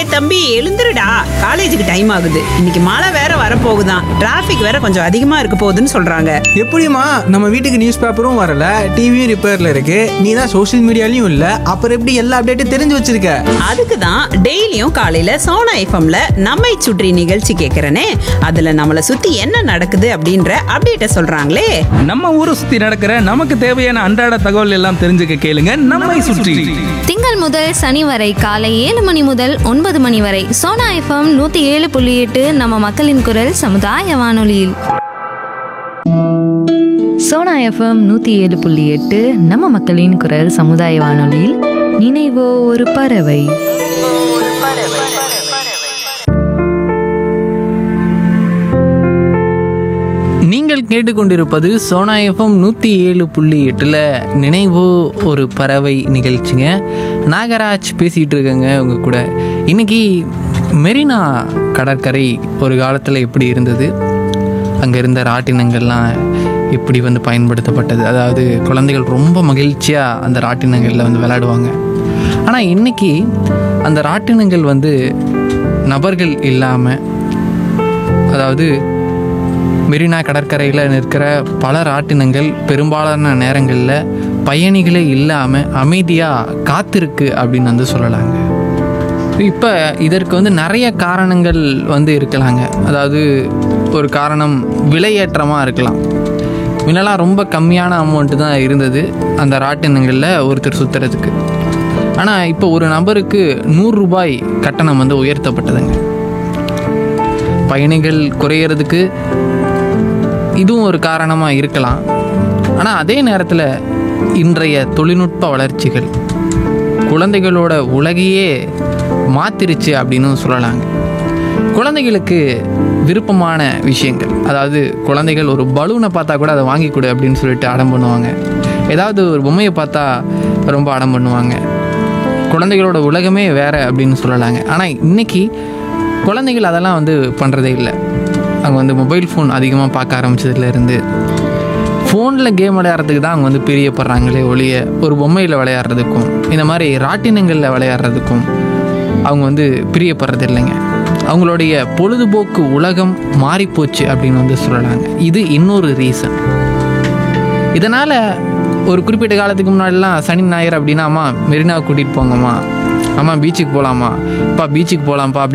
தம்பி எழுந்துருடா காலேஜுக்கு டைம் ஆகுது இன்னைக்கு மழை வேற வரப்போகுதான் டிராஃபிக் வேற கொஞ்சம் அதிகமா இருக்க போகுதுன்னு சொல்றாங்க எப்படிம்மா நம்ம வீட்டுக்கு நியூஸ் பேப்பரும் வரல டிவியும் ரிப்பேர்ல இருக்கு நீ தான் சோஷியல் மீடியாலையும் இல்ல அப்புறம் எப்படி எல்லா அப்டேட்டும் தெரிஞ்சு வச்சிருக்க அதுக்கு தான் டெய்லியும் காலையில சோனா எஃப்எம்ல நம்மை சுற்றி நிகழ்ச்சி கேட்கறனே அதுல நம்மள சுத்தி என்ன நடக்குது அப்படின்ற அப்டேட்ட சொல்றாங்களே நம்ம ஊரை சுத்தி நடக்கிற நமக்கு தேவையான அன்றாட தகவல் எல்லாம் தெரிஞ்சுக்க கேளுங்க நம்மை சுற்றி திங்கள் முதல் சனி வரை காலை ஏழு மணி முதல் ஒன்பது மணி வரை சோனா எஃப்எம் நூத்தி ஏழு புள்ளி எட்டு நம்ம மக்களின் குரல் சமுதாய வானொலியில் சோனா எஃப்எம் நூற்றி ஏழு புள்ளி எட்டு நம்ம மக்களின் குரல் சமுதாய வானொலியில் நினைவோ ஒரு பறவை நீங்கள் கேட்டுக்கொண்டிருப்பது சோனா எஃப்எம் நூற்றி ஏழு புள்ளி எட்டில் நினைவு ஒரு பறவை நிகழ்ச்சிங்க நாகராஜ் பேசிகிட்டு இருக்கேங்க உங்கள் கூட இன்னைக்கு மெரினா கடற்கரை ஒரு காலத்தில் எப்படி இருந்தது அங்கே இருந்த ராட்டினங்கள்லாம் எப்படி வந்து பயன்படுத்தப்பட்டது அதாவது குழந்தைகள் ரொம்ப மகிழ்ச்சியாக அந்த ராட்டினங்களில் வந்து விளையாடுவாங்க ஆனால் இன்னைக்கு அந்த ராட்டினங்கள் வந்து நபர்கள் இல்லாமல் அதாவது மெரினா கடற்கரையில் நிற்கிற பல ராட்டினங்கள் பெரும்பாலான நேரங்களில் பயணிகளே இல்லாமல் அமைதியாக காத்திருக்கு அப்படின்னு வந்து சொல்லலாங்க இப்போ இதற்கு வந்து நிறைய காரணங்கள் வந்து இருக்கலாங்க அதாவது ஒரு காரணம் விலையேற்றமாக இருக்கலாம் முன்னெல்லாம் ரொம்ப கம்மியான அமௌண்ட்டு தான் இருந்தது அந்த ராட்டினங்களில் ஒருத்தர் சுற்றுறதுக்கு ஆனால் இப்போ ஒரு நபருக்கு நூறு ரூபாய் கட்டணம் வந்து உயர்த்தப்பட்டதுங்க பயணிகள் குறையிறதுக்கு இதுவும் ஒரு காரணமாக இருக்கலாம் ஆனால் அதே நேரத்தில் இன்றைய தொழில்நுட்ப வளர்ச்சிகள் குழந்தைகளோட உலகையே மாத்திருச்சு அப்படின்னு சொல்லலாங்க குழந்தைகளுக்கு விருப்பமான விஷயங்கள் அதாவது குழந்தைகள் ஒரு பலூனை பார்த்தா கூட அதை வாங்கி கொடு அப்படின்னு சொல்லிட்டு அடம் பண்ணுவாங்க ஏதாவது ஒரு பொம்மையை பார்த்தா ரொம்ப அடம் பண்ணுவாங்க குழந்தைகளோட உலகமே வேற அப்படின்னு சொல்லலாங்க ஆனால் இன்னைக்கு குழந்தைகள் அதெல்லாம் வந்து பண்ணுறதே இல்லை அவங்க வந்து மொபைல் ஃபோன் அதிகமாக பார்க்க ஆரம்பிச்சதுலேருந்து ஃபோனில் கேம் விளையாடுறதுக்கு தான் அவங்க வந்து பிரியப்படுறாங்களே ஒழிய ஒரு பொம்மையில் விளையாடுறதுக்கும் இந்த மாதிரி ராட்டினங்களில் விளையாடுறதுக்கும் அவங்க வந்து பிரியப்படுறது இல்லைங்க அவங்களுடைய பொழுதுபோக்கு உலகம் மாறிப்போச்சு அப்படின்னு வந்து சொல்லலாங்க இது இன்னொரு ரீசன் இதனால் ஒரு குறிப்பிட்ட காலத்துக்கு முன்னாடிலாம் சனி ஞாயிறு அப்படின்னா அம்மா மெரினா கூட்டிகிட்டு போங்கம்மா அம்மா பீச்சுக்கு போகலாமா அப்பா பீச்சுக்கு போகலாம்ப்பா அப்படி